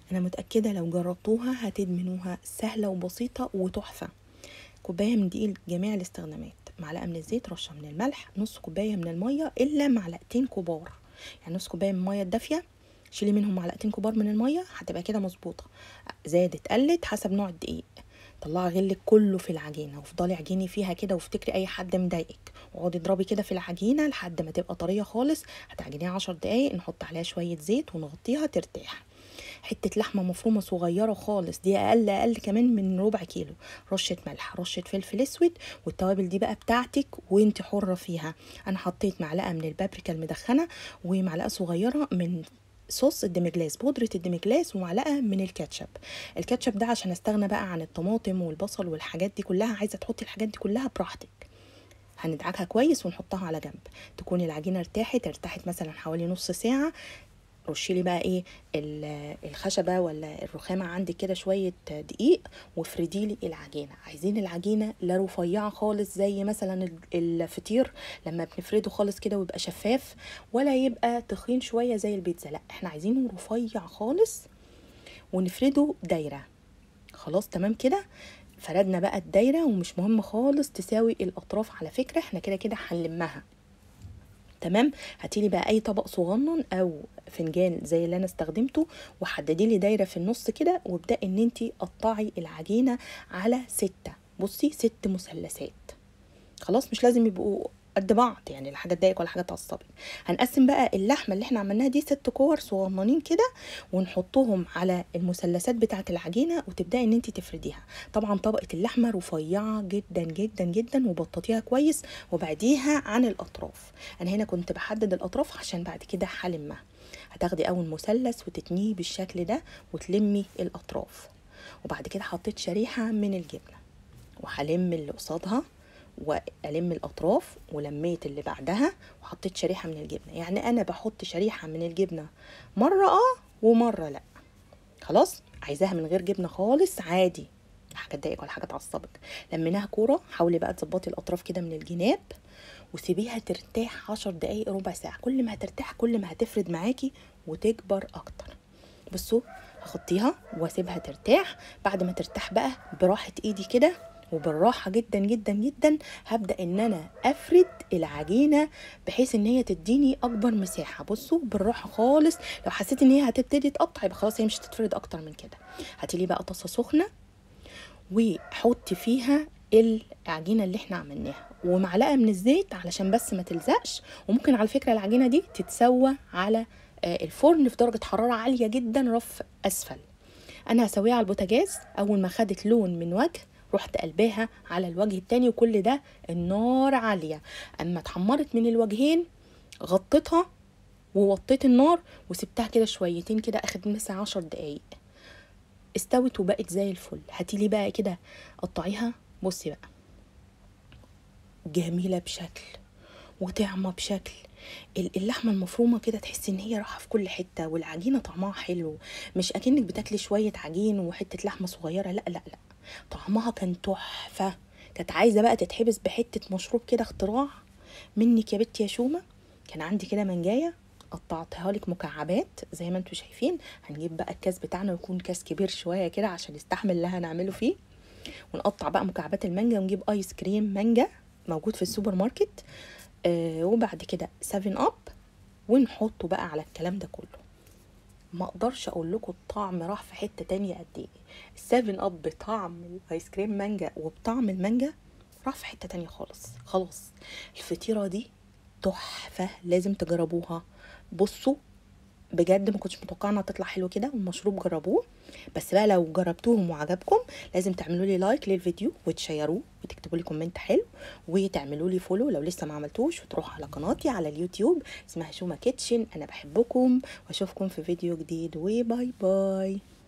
انا متاكده لو جربتوها هتدمنوها سهله وبسيطه وتحفه كوبايه من دقيق جميع الاستخدامات معلقه من الزيت رشه من الملح نص كوبايه من الميه الا معلقتين كبار يعني نص كوبايه من الميه الدافيه شيلي منهم معلقتين كبار من الميه هتبقى كده مظبوطه زادت قلت حسب نوع الدقيق طلعي غلك كله في العجينه وافضلي عجيني فيها كده وافتكري اي حد مضايقك واقعدي اضربي كده في العجينه لحد ما تبقى طريه خالص هتعجنيها عشر دقايق نحط عليها شويه زيت ونغطيها ترتاح حته لحمه مفرومه صغيره خالص دي اقل اقل كمان من ربع كيلو رشه ملح رشه فلفل اسود والتوابل دي بقى بتاعتك وانت حره فيها انا حطيت معلقه من البابريكا المدخنه ومعلقه صغيره من صوص الدمجلاس بودرة الدمجلاس ومعلقة من الكاتشب الكاتشب ده عشان استغنى بقى عن الطماطم والبصل والحاجات دي كلها عايزة تحطي الحاجات دي كلها براحتك هندعكها كويس ونحطها على جنب تكون العجينة ارتاحت ارتاحت مثلا حوالي نص ساعة رشي لي بقى ايه الخشبه ولا الرخامه عندك كده شويه دقيق وافردي لي العجينه عايزين العجينه لا رفيعه خالص زي مثلا الفطير لما بنفرده خالص كده ويبقى شفاف ولا يبقى تخين شويه زي البيتزا لا احنا عايزينه رفيع خالص ونفرده دايره خلاص تمام كده فردنا بقى الدايره ومش مهم خالص تساوي الاطراف على فكره احنا كده كده هنلمها تمام هاتيلي بقى اي طبق صغنن او فنجان زي اللي انا استخدمته وحددي لي دايره في النص كده وابداي ان انت قطعي العجينه على ستة بصي ست مثلثات خلاص مش لازم يبقوا قد بعض يعني لا حاجه تضايقك ولا حاجه تعصبك هنقسم بقى اللحمه اللي احنا عملناها دي ست كور صغننين كده ونحطهم على المثلثات بتاعه العجينه وتبداي ان انت تفرديها طبعا طبقه اللحمه رفيعه جدا جدا جدا وبططيها كويس وبعديها عن الاطراف انا هنا كنت بحدد الاطراف عشان بعد كده هلمها هتاخدي اول مثلث وتتنيه بالشكل ده وتلمي الاطراف وبعد كده حطيت شريحه من الجبنه وهلم اللي قصادها والم الاطراف ولميت اللي بعدها وحطيت شريحه من الجبنه يعني انا بحط شريحه من الجبنه مره اه ومره لا خلاص عايزاها من غير جبنه خالص عادي حاجه تضايقك ولا حاجه تعصبك لميناها كوره حاولي بقى تظبطي الاطراف كده من الجناب وسيبيها ترتاح عشر دقايق ربع ساعه كل ما هترتاح كل ما هتفرد معاكي وتكبر اكتر بصوا هغطيها واسيبها ترتاح بعد ما ترتاح بقى براحه ايدي كده وبالراحة جدا جدا جدا هبدأ ان انا افرد العجينة بحيث ان هي تديني اكبر مساحة بصوا بالراحة خالص لو حسيت ان هي هتبتدي تقطع يبقى خلاص هي مش هتتفرد اكتر من كده هاتيلي بقى طاسة سخنة وحطي فيها العجينه اللي احنا عملناها ومعلقه من الزيت علشان بس ما تلزقش وممكن على فكره العجينه دي تتسوى على الفرن في درجه حراره عاليه جدا رف اسفل انا هسويها على البوتاجاز اول ما خدت لون من وجه رحت قلباها على الوجه التاني وكل ده النار عاليه اما اتحمرت من الوجهين غطيتها ووطيت النار وسبتها كده شويتين كده اخد مثلا عشر دقايق استوت وبقت زي الفل هاتيلي بقى كده قطعيها بصي بقى جميلة بشكل وطعمة بشكل اللحمة المفرومة كده تحسي ان هي رايحة في كل حتة والعجينة طعمها حلو مش اكنك بتاكلي شوية عجين وحتة لحمة صغيرة لا لا لا طعمها كان تحفة كانت عايزة بقى تتحبس بحتة مشروب كده اختراع منك يا بنتي يا شومة كان عندي كده منجاية قطعتها لك مكعبات زي ما انتم شايفين هنجيب بقى الكاس بتاعنا ويكون كاس كبير شويه كده عشان يستحمل اللي هنعمله فيه ونقطع بقى مكعبات المانجا ونجيب ايس كريم مانجا موجود في السوبر ماركت آه وبعد كده 7 اب ونحطه بقى على الكلام ده كله ما اقدرش اقول لكم الطعم راح في حته تانية قد ايه السفن اب بطعم الايس كريم مانجا وبطعم المانجا راح في حته تانية خالص خلاص الفطيره دي تحفه لازم تجربوها بصوا بجد ما كنتش متوقعه انها تطلع حلو كده والمشروب جربوه بس بقى لو جربتوهم وعجبكم لازم تعملوا لي لايك للفيديو وتشيروه وتكتبوا لي كومنت حلو وتعملوا لي فولو لو لسه ما عملتوش وتروحوا على قناتي على اليوتيوب اسمها شوما كيتشن انا بحبكم واشوفكم في فيديو جديد وباي باي